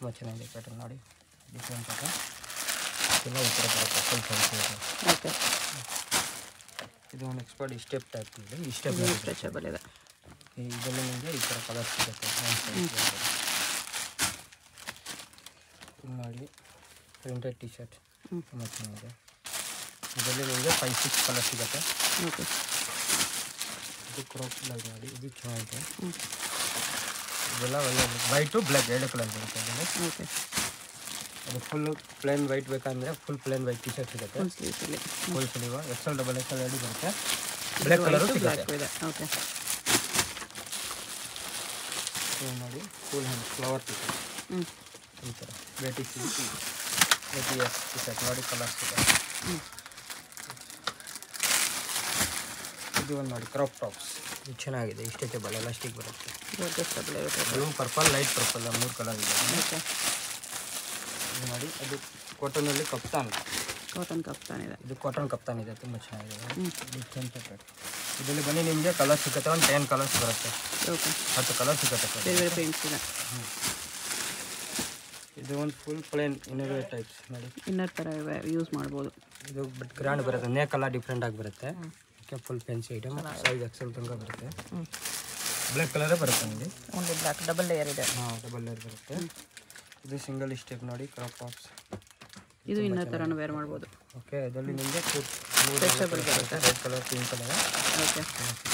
Speaker 1: ತುಂಬ ಚೆನ್ನಾಗಿದೆ ಪ್ಯಾಟರ್ನ್ ನೋಡಿ ಡಿಫ್ರೆಂಟ್ ಆಗಿ ಎಲ್ಲ ಈ ಥರ ಬರುತ್ತೆ ಫುಲ್ ಫ್ಯಾನ್ಸಿ ಇದೆ
Speaker 2: ಓಕೆ
Speaker 1: ಇದು ಒಂದು ಎಕ್ಸ್ಪರ್ಟ್ ಈ ಸ್ಟೆಪ್ ಟೈಪ್ ಇದೆ ಈ ಸ್ಟೆಪ್
Speaker 2: ಸ್ಟ್ರೆಚಬಲ್ ಇದೆ
Speaker 1: ಇದರಲ್ಲಿ ನಿಮಗೆ ಈ ಥರ ಕಲರ್ ಸಿಗುತ್ತೆ ಇದು ನೋಡಿ ಪ್ರಿಂಟೆಡ್ ಟಿ ಶರ್ಟ್
Speaker 2: ಹ್ಮ್.
Speaker 1: ತುಂಬ ಚೆನ್ನಾಗಿದೆ ಇದರಲ್ಲಿ ನಿಮಗೆ ಫೈವ್ ಸಿಕ್ಸ್ ಕಲರ್ ಸಿಗುತ್ತೆ
Speaker 2: ಓಕೆ
Speaker 1: ಇದು ಕ್ರಾಪ್ ಕಲರ್ ನೋಡಿ ಇದು ಚೆನ್ನಾಗಿದೆ
Speaker 2: ಹ್ಞೂ
Speaker 1: ಇದೆಲ್ಲ ಒಳ್ಳೆ ವೈಟು ಬ್ಲ್ಯಾಕ್ ಎರಡು ಕಲರ್ ಬರುತ್ತೆ ಅದರಲ್ಲಿ
Speaker 2: ಓಕೆ
Speaker 1: ಅದು ಫುಲ್ ಪ್ಲೇನ್ ವೈಟ್ ಬೇಕಂದರೆ full plain white T shirt ಸಿಗುತ್ತೆ
Speaker 2: ಫುಲ್ ಸ್ಲೀವ್ಸಲ್ಲಿ
Speaker 1: ಫುಲ್ ಸಿಲಿವ X L double X L ಎರಡು ಬರುತ್ತೆ ಬ್ಲ್ಯಾಕ್ ಕಲರು ಸಿಗುತ್ತೆ
Speaker 2: ಬ್ಲ್ಯಾಕ್ ಇದೆ ಓಕೆ
Speaker 1: ಇದು ನೋಡಿ full hand flower T shirt
Speaker 2: ಹ್ಞೂ
Speaker 1: ಈ ಥರ ಬೇಟಿ ಸಿ ಬೇಟಿ ಎಸ್ ಟಿ ಶರ್ಟ್ ನೋಡಿ ಕಲರ್ಸ್ ಇದೆ
Speaker 2: ಹ್ಞೂ
Speaker 1: ಇದು ಒಂದು ನೋಡಿ ಕ್ರಾಪ್ ಟಾಪ್ಸ್ ಇದು ಚೆನ್ನಾಗಿದೆ ಇಷ್ಟೇಬಲ್ ಎಲಾಸ್ಟಿಕ್ ಬರುತ್ತೆ
Speaker 2: ಅಡ್ಜಸ್ಟಬಲ್ ಇರುತ್ತೆ
Speaker 1: ಬ್ಲೂ ಪರ್ಪಲ್ ಲೈಟ್ ಪರ್ಪಲ್ ಮೂರು ಕಲರ್ ಇದೆ
Speaker 2: ಓಕೆ
Speaker 1: ಇದು ನೋಡಿ ಅದು ಕಾಟನಲ್ಲಿ ಕಪ್ತಾನ್
Speaker 2: ಕಾಟನ್ ಕಪ್ತಾನ್ ಇದೆ
Speaker 1: ಇದು ಕಾಟನ್ ಕಪ್ತಾನ್ ಇದೆ ತುಂಬ ಚೆನ್ನಾಗಿದೆ
Speaker 2: ಹ್ಞೂ
Speaker 1: ಇದು ಕೆಂಪು ಪ್ಯಾಟ್ ಇದರಲ್ಲಿ ಬನ್ನಿ ನಿಮಗೆ ಕಲರ್ ಸಿಗುತ್ತೆ ಒಂದು ಟೆನ್ ಕಲರ್ಸ್ ಬರುತ್ತೆ
Speaker 2: ಓಕೆ
Speaker 1: ಹತ್ತು ಕಲರ್ ಸಿಗುತ್ತೆ ಸರ್
Speaker 2: ಬೇರೆ ಬೇರೆ ಪೇಂಟ್ಸ್ ಇದೆ
Speaker 1: ಇದು ಒಂದು ಫುಲ್ ಪ್ಲೇನ್ ಇನ್ನರ್ ಟೈಪ್ಸ್ ನೋಡಿ
Speaker 2: ಇನ್ನರ್ ಥರ ಇವೆ ಯೂಸ್ ಮಾಡ್ಬೋದು
Speaker 1: ಇದು ಬಟ್ ಗ್ರ್ಯಾಂಡ್ ಬರುತ್ತೆ ನೇ ಕಲರ್ ಡಿಫ್ರೆಂಟ್ ಆಗಿ ಬರುತ್ತೆ ಓಕೆ ಫುಲ್ ಪೆನ್ಸಿ ಐಟಮ್ ಸೈಜ್ ಎಕ್ಸೆಲ್ ತನಕ ಬರುತ್ತೆ
Speaker 2: ಹ್ಞೂ
Speaker 1: ಬ್ಲ್ಯಾಕ್ ಕಲರೇ ಬರುತ್ತೆ ನೋಡಿ
Speaker 2: ಓನ್ಲಿ ಬ್ಲ್ಯಾಕ್ ಡಬಲ್ ಲೇಯರ್ ಇದೆ
Speaker 1: ಹಾಂ ಡಬಲ್ ಲೇಯರ್ ಬರುತ್ತೆ ಇದು ಸಿಂಗಲ್ ಸ್ಟೆಪ್ ನೋಡಿ ಕ್ರಾಪ್ ಟಾಪ್ಸ್
Speaker 2: ಇದು ಇನ್ನರ್ ಥರನೂ ವೇರ್ ಮಾಡ್ಬೋದು
Speaker 1: ಓಕೆ ಇದರಲ್ಲಿ ನಿಮಗೆ
Speaker 2: Stretchable ಬರುತ್ತೆ.
Speaker 1: Red colour pink colour
Speaker 2: okay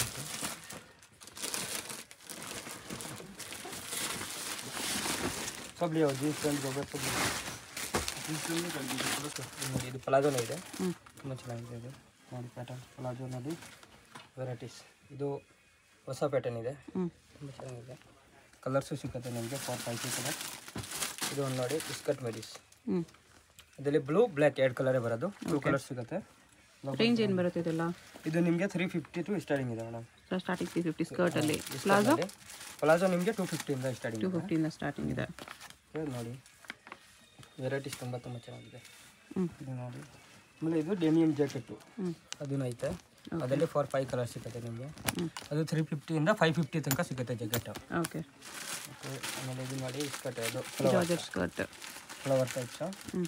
Speaker 1: सब लियो जीन्स पैंट गोबर सब लियो जीन्स पैंट कर दीजिए ನೋಡಿ ಇದು ಪ್ಲಾಜೋನೇ ಇದೆ
Speaker 2: ಹ್ಞೂ
Speaker 1: ತುಂಬ ಚೆನ್ನಾಗಿದೆ ಇದು ನೋಡಿ ಪ್ಯಾಟರ್ನ್ ಪ್ಲಾಜೋ ನೋಡಿ ವೆರೈಟೀಸ್ ಇದು ಹೊಸ ಪ್ಯಾಟರ್ನ್ ಇದೆ
Speaker 2: ಹ್ಞೂ
Speaker 1: ತುಂಬ ಚೆನ್ನಾಗಿದೆ ಕಲರ್ಸು ಸಿಗುತ್ತೆ ನಿಮಗೆ ಫಾರ್ ಫೈವ್ ಕಲರ್ ಇದು ಒಂದು ನೋಡಿ ಬಿಸ್ಕಟ್ ಮೆಡೀಸ್
Speaker 2: ಹ್ಞೂ
Speaker 1: ಇದರಲ್ಲಿ ಬ್ಲೂ ಬ್ಲ್ಯಾಕ್ ಎರಡು ಕಲರೇ ಬರೋದು ಬ್ಲೂ ಕಲರ್ ಸಿಗುತ್ತೆ
Speaker 2: ರೇಂಜ್ ಏನು ಬರುತ್ತೆ ಇದೆಲ್ಲ
Speaker 1: ಇದು ನಿಮಗೆ ತ್ರೀ ಫಿಫ್ಟಿ ಟು ಸ್ಟಾರ್ಟಿಂಗ್ ಇದೆ ಮೇಡಮ್
Speaker 2: ಸ್ಟಾರ್ಟಿಂಗ್ ತ್ರೀ ಫಿಫ್ಟಿ ಸ್ಕರ್ಟಲ್ಲಿ ಪ್ಲಾಜೋ
Speaker 1: ಪ್ಲಾಜೋ ನಿಮಗೆ ಟೂ ಫಿಫ್ಟಿಯಿಂದ ಸ್ಟಾರ್ಟಿಂಗ್
Speaker 2: ಟೂ ಫಿಫ್ಟಿಯಿಂದ ಸ್ಟಾರ್ಟಿಂಗ್ ಇದೆ
Speaker 1: ಇದೆ ನೋಡಿ ವೆರೈಟೀಸ್ ತುಂಬ ತುಂಬ ಚೆನ್ನಾಗಿದೆ
Speaker 2: ಹ್ಞೂ
Speaker 1: ಇದು ನೋಡಿ ಆಮೇಲೆ ಇದು ಡೆನಿಯಮ್ ಜಾಕೆಟು
Speaker 2: ಹ್ಞೂ
Speaker 1: ಅದನ್ನ ಐತೆ ಅದರಲ್ಲಿ ಫಾರ್ ಫೈವ್ ಕಲರ್ ಸಿಗುತ್ತೆ ನಿಮಗೆ
Speaker 2: ಹ್ಞೂ
Speaker 1: ಅದು ತ್ರೀ ಫಿಫ್ಟಿಯಿಂದ ಫೈವ್ ಫಿಫ್ಟಿ ತನಕ ಸಿಗುತ್ತೆ ಜಾಕೆಟ್
Speaker 2: ಓಕೆ
Speaker 1: ಮತ್ತು ಆಮೇಲೆ ಇದು ನೋಡಿ ಇಸ್ಕಟ್ ಅದು
Speaker 2: ಜಾರ್ಜೆಟ್ ಸ್ಕರ್ಟ್
Speaker 1: ಫ್ಲವರ್ ಟೈಪ್ಸ್
Speaker 2: ಹ್ಞೂ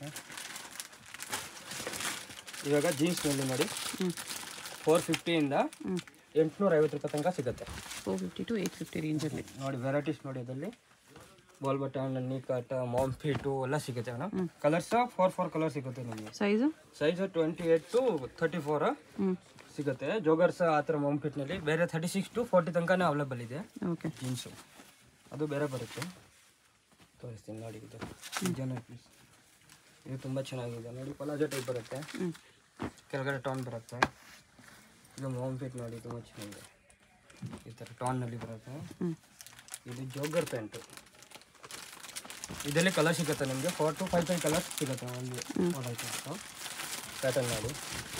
Speaker 1: ಇವಾಗ ಜೀನ್ಸ್ನಲ್ಲಿ ನೋಡಿ
Speaker 2: ಹ್ಞೂ
Speaker 1: ಫೋರ್ ಫಿಫ್ಟಿಯಿಂದ
Speaker 2: ಹ್ಞೂ
Speaker 1: ಎಂಟುನೂರ ಐವತ್ತು ರೂಪಾಯಿ ತನಕ ಸಿಗುತ್ತೆ
Speaker 2: four fifty to eight fifty ರೇಂಜಲ್ಲಿ
Speaker 1: ನೋಡಿ ವೆರೈಟೀಸ್ ನೋಡಿ ಅದರಲ್ಲಿ ball button knee cut mom fit ಎಲ್ಲ ಸಿಗುತ್ತೆ madam colours four four colour ಸಿಗುತ್ತೆ ನಿಮಗೆ
Speaker 2: size
Speaker 1: size twenty eight to thirty four
Speaker 2: ಹ್ಞೂ
Speaker 1: ಸಿಗುತ್ತೆ ಜೋಗರ್ಸ್ ಆ ಥರ ಮಾಮ್ ಫಿಟ್ನಲ್ಲಿ ಬೇರೆ ಥರ್ಟಿ ಸಿಕ್ಸ್ ಟು ಫೋರ್ಟಿ ತನಕನೇ ಅವೈಲೇಬಲ್ ಇದೆ
Speaker 2: ಓಕೆ
Speaker 1: ಜೀನ್ಸು ಅದು ಬೇರೆ ಬರುತ್ತೆ ತೋರಿಸ್ತೀನಿ ನೋಡಿ ಇದು ಡಿಸೈನರ್ ಪೀಸ್ ಇದು ತುಂಬ ಚೆನ್ನಾಗಿದೆ ನೋಡಿ ಪಲಾಜೋ ಟೈಪ್ ಬರುತ್ತೆ
Speaker 2: ಹ್ಞೂ
Speaker 1: ಕೆಳಗಡೆ ಟಾನ್ ಬರುತ್ತೆ ಇದು ಮಾಮ್ ಫಿಟ್ ನೋಡಿ ತುಂಬ ಚೆನ್ನಾಗಿದೆ ಈ ಥರ ಟಾನ್ನಲ್ಲಿ ಬರುತ್ತೆ
Speaker 2: ಹ್ಞೂ
Speaker 1: ಇದು ಜೋಗರ್ ಪ್ಯಾಂಟು ಇದರಲ್ಲಿ ಕಲರ್ ಸಿಗುತ್ತೆ ನಿಮಗೆ four to five five colours ಸಿಗುತ್ತೆ ಒಂದು ಐಟಮ್ಸು ಪ್ಯಾಟರ್ನ್ ನೋಡಿ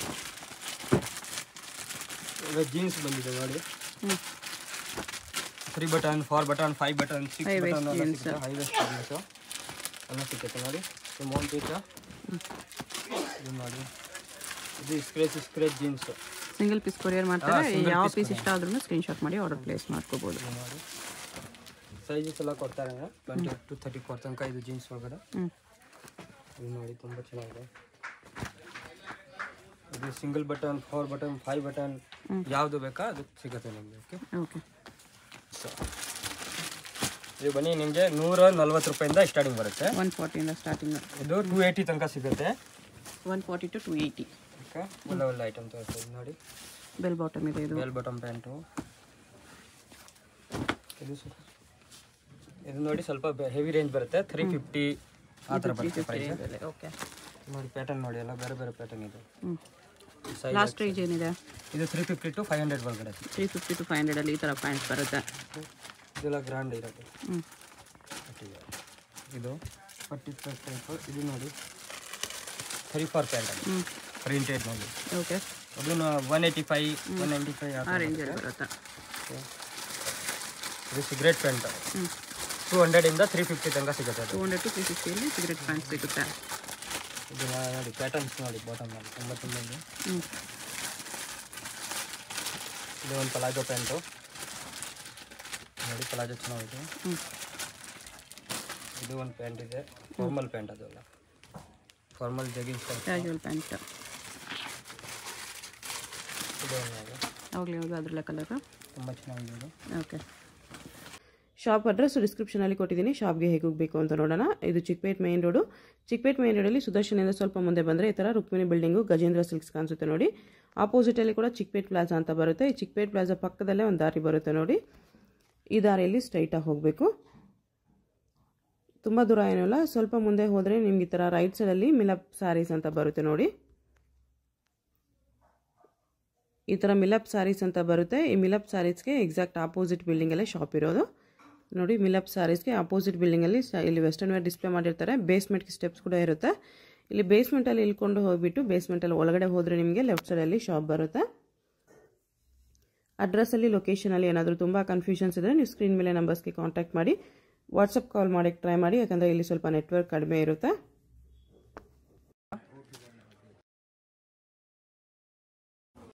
Speaker 1: ಈಗ ಜೀನ್ಸ್ ಬಂದಿದೆ ನೋಡಿ
Speaker 2: ಹ್ಞೂ
Speaker 1: three button four button five button six
Speaker 2: High waist
Speaker 1: button ಎಲ್ಲ
Speaker 2: jeans.
Speaker 1: ಸಿಗುತ್ತೆ ಹೈ ವೇಸ್ಟ್ ಜೀನ್ಸು ಎಲ್ಲ ಸಿಗುತ್ತೆ ನೋಡಿ ಇದು ಮೋನ್ ಪೀಚ ಇದು ನೋಡಿ ಇದು scratch scratch jeans
Speaker 2: single piece courier ಮಾಡ್ತಾರೆ ಯಾವ ಪೀಸ್ ಇಷ್ಟ ಆದ್ರೂ ಸ್ಕ್ರೀನ್ಶಾಟ್ ಮಾಡಿ ಆರ್ಡರ್ ಪ್ಲೇಸ್ ಮಾಡ್ಕೋಬೋದು
Speaker 1: ಇದು ನೋಡಿ ಸೈಜಸ್ ಎಲ್ಲ ಕೊಡ್ತಾರೆ ಟ್ವೆಂಟಿ ಟು ತರ್ಟಿ ಫೋರ್ ತನಕ ಇದು ಜೀನ್ಸ್ ಒಳಗಡೆ
Speaker 2: ಹ್ಞೂ
Speaker 1: ಇದು ನೋಡಿ ತುಂಬ ಚೆನ್ನಾಗಿದೆ ಇದು single button four button five button ಯಾವುದು ಬೇಕಾ ಅದು ಸಿಗುತ್ತೆ ನಿಮಗೆ ಓಕೆ
Speaker 2: ಓಕೆ
Speaker 1: ಸೊ ಇದು ಬನ್ನಿ ನಿಮಗೆ ನೂರ ನಲ್ವತ್ತು ರೂಪಾಯಿಂದ ಸ್ಟಾರ್ಟಿಂಗ್ ಬರುತ್ತೆ
Speaker 2: ಒನ್ ಫಾರ್ಟಿಯಿಂದ ಸ್ಟಾರ್ಟಿಂಗ್
Speaker 1: ಇದು ಟೂ ಏಯ್ಟಿ ತನಕ ಸಿಗುತ್ತೆ
Speaker 2: one forty to to eighty
Speaker 1: okay ಒಳ್ಳೆ ಒಳ್ಳೆ ಐಟಮ್ ತೋರಿಸ್ತೀನಿ ನೋಡಿ
Speaker 2: ಬೆಲ್ ಬಾಟಮ್ ಇದೆ ಇದು
Speaker 1: ಬೇಲ್ ಬಟನ್ ಪ್ಯಾಂಟು ಇದು ಸರ್ ಇದು ನೋಡಿ ಸ್ವಲ್ಪ ಹೆವಿ ರೇಂಜ್ ಬರುತ್ತೆ ತ್ರೀ ಫಿಫ್ಟಿ ಆ ಥರ ಬರುತ್ತೆ ಪ್ರೈಸ್
Speaker 2: ಓಕೆ
Speaker 1: ನೋಡಿ ಪ್ಯಾಟರ್ನ್ ನೋಡಿ ಎಲ್ಲ ಬೇರೆ ಬೇರೆ ಪ್ಯಾಟರ್ನ್ ಇದೆ
Speaker 2: ಹ್ಞೂ
Speaker 1: ಸೈಜ್
Speaker 2: ಲಾಸ್ಟ್ ರೇಂಜ್ ಏನಿದೆ
Speaker 1: ಇದು three fifty to five hundred ಒಳಗಡೆ
Speaker 2: ತ್ರೀ ಫಿಫ್ಟಿ ಟು ಫೈವ್ ಹಂಡ್ರೆಡಲ್ಲಿ ಈ ಥರ ಪ್ಯಾಂಟ್ ಬರುತ್ತೆ
Speaker 1: ಇದೆಲ್ಲ ಗ್ರ್ಯಾಂಡ್ ಇರೋದು
Speaker 2: ಹ್ಞೂ
Speaker 1: ಇದು ಪಟ್ಟಿ ಟೈಪ್ ಇದು ನೋಡಿ ತ್ರೀ ಫಾರ್ ಪ್ಯಾಂಟ್
Speaker 2: ಹ್ಞೂ
Speaker 1: ಪ್ರಿಂಟೆಡ್ನಲ್ಲಿ
Speaker 2: ಓಕೆ
Speaker 1: ಅದು one eighty five one ninety five
Speaker 2: ಆ ರೇಂಜಲ್ಲಿ ಬರುತ್ತೆ
Speaker 1: ಇದು ಸಿಗರೇಟ್ ಪ್ಯಾಂಟ್
Speaker 2: ಹ್ಞೂ
Speaker 1: ಟೂ ಹಂಡ್ರೆಡಿಂದ ತ್ರೀ ಫಿಫ್ಟಿ ತನಕ ಸಿಗುತ್ತೆ ಅದು
Speaker 2: ಟೂ ಹಂಡ್ರೆಡ್ ಟು ತ್ರೀ ಫಿಫ್ಟಿಯಲ್ಲಿ ಸಿಗರೆಟ್ ಪ್ಯಾಂಟ್ ಸಿಗುತ್ತೆ
Speaker 1: ಇದು ನೋಡಿ ಪ್ಯಾಟರ್ನ್ಸ್ ನೋಡಿ ಬಾಟಮ್ ಮಾಡಿ ತುಂಬ ತುಂಬ ಇದೆ
Speaker 2: ಹ್ಞೂ
Speaker 1: ಇದು ಒಂದು ಪಲಾಜೋ ಪ್ಯಾಂಟು ನೋಡಿ ಪಲಾಜೋ ಚೆನ್ನಾಗಿದೆ
Speaker 2: ಹ್ಞೂ
Speaker 1: ಇದು ಒಂದು ಪ್ಯಾಂಟ್ ಇದೆ ಫಾರ್ಮಲ್ ಪ್ಯಾಂಟ್ ಅದಲ್ಲ formal jogging pant
Speaker 2: casual pant
Speaker 1: ಇದು ಒಂದು
Speaker 2: ಅವಾಗಲೇ ಯಾವುದು ಅದರಲ್ಲ ಕಲರು
Speaker 1: ತುಂಬ ಚೆನ್ನಾಗಿದೆ
Speaker 2: ಓಕೆ ಶಾಪ್ ಅಡ್ರೆಸ್ ಡಿಸ್ಕ್ರಿಪ್ಷನಲ್ಲಿ ಕೊಟ್ಟಿದ್ದೀನಿ ಶಾಪ್ಗೆ ಹೇಗೆ ಹೋಗಬೇಕು ಅಂತ ನೋಡೋಣ ಇದು Chickpet main road Chickpet main ರೋಡಲ್ಲಿ ಸುದರ್ಶನಿಂದ ಸ್ವಲ್ಪ ಮುಂದೆ ಬಂದರೆ ಈ ಥರ ರುಕ್ಮಿಣಿ ಬಿಲ್ಡಿಂಗು ಗಜೇಂದ್ರ ಸಿಲ್ಕ್ಸ್ ಕಾಣಿಸುತ್ತೆ ನೋಡಿ ಆಪೋಸಿಟಲ್ಲಿ ಕೂಡ ಚಿಕ್ಕಪೇಟ್ ಪ್ಲಾಜಾ ಅಂತ ಬರುತ್ತೆ ಈ ಚಿಕ್ಕಪೇಟ್ ಪ್ಲಾಜಾ ಪಕ್ಕದಲ್ಲೇ ಒಂದು ದಾರಿ ಬರುತ್ತೆ ನೋಡಿ ಈ ದಾರಿಯಲ್ಲಿ ಸ್ಟ್ರೈಟಾಗಿ ಹೋಗಬೇಕು ತುಂಬ ದೂರ ಏನೂ ಇಲ್ಲ ಸ್ವಲ್ಪ ಮುಂದೆ ಹೋದರೆ ನಿಮ್ಗೆ ಈ ಥರ ರೈಟ್ ಸೈಡಲ್ಲಿ ಮಿಲಪ್ ಸ್ಯಾರೀಸ್ ಅಂತ ಬರುತ್ತೆ ನೋಡಿ ಈ ಥರ ಮಿಲಪ್ ಸ್ಯಾರೀಸ್ ಅಂತ ಬರುತ್ತೆ ಈ ಮಿಲಪ್ ಸ್ಯಾರೀಸ್ಗೆ ಎಕ್ಸಾಕ್ಟ್ ಆಪೋಸಿಟ್ ಬಿಲ್ಡಿಂಗಲ್ಲೇ ಶಾಪ್ ಇರೋದು ನೋಡಿ ಮಿಲಪ್ ಸ್ಯಾರೀಸ್ಗೆ ಆಪೋಸಿಟ್ ಬಿಲ್ಡಿಂಗಲ್ಲಿ ಸ- ಇಲ್ಲಿ ವೆಸ್ಟರ್ನ್ ವೇರ್ ಡಿಸ್ಪ್ಲೇ ಮಾಡಿರ್ತಾರೆ ಬೇಸ್ಮೆಂಟ್ಗೆ ಸ್ಟೆಪ್ಸ್ ಕೂಡ ಇರುತ್ತೆ ಇಲ್ಲಿ ಬೇಸ್ಮೆಂಟಲ್ಲಿ ಇಳ್ಕೊಂಡು ಹೋಗ್ಬಿಟ್ಟು ಬೇಸ್ಮೆಂಟಲ್ಲಿ ಒಳಗಡೆ ಹೋದರೆ ನಿಮಗೆ ಲೆಫ್ಟ್ ಸೈಡಲ್ಲಿ ಶಾಪ್ ಬರುತ್ತೆ ಅಡ್ರೆಸ್ಸಲ್ಲಿ ಲೊಕೇಶನಲ್ಲಿ ಏನಾದರೂ ತುಂಬ ಕನ್ಫ್ಯೂಷನ್ಸ್ ಇದ್ದರೆ ನೀವು ಸ್ಕ್ರೀನ್ ಮೇಲೆ ನಂಬರ್ಸ್ಗೆ ಕಾಂಟ್ಯಾಕ್ಟ್ ಮಾಡಿ ವಾಟ್ಸಪ್ ಕಾಲ್ ಮಾಡೋಕ್ಕೆ ಟ್ರೈ ಮಾಡಿ ಯಾಕಂದರೆ ಇಲ್ಲಿ ಸ್ವಲ್ಪ ನೆಟ್ವರ್ಕ್ ಕಡಿಮೆ ಇರುತ್ತೆ